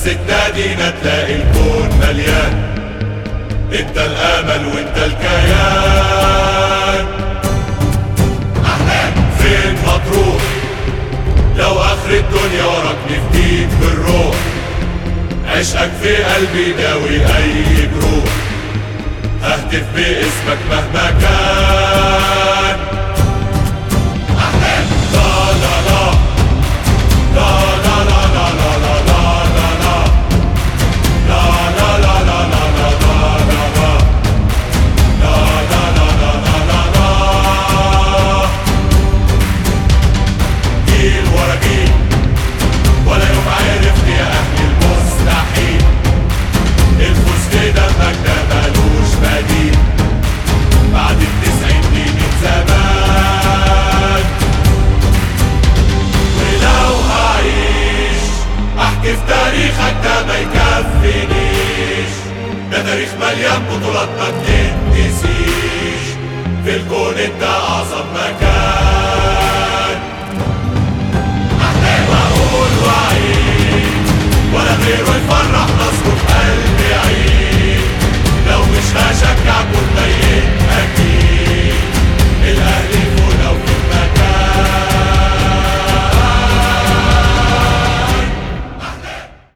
تنادينا تلاقي الكون مليان انت الامل وانت الكيان فين مطروح لو اخر الدنيا وراك نفديك بالروح عشقك في قلبي داوي اي جروح ههتف باسمك مهما كان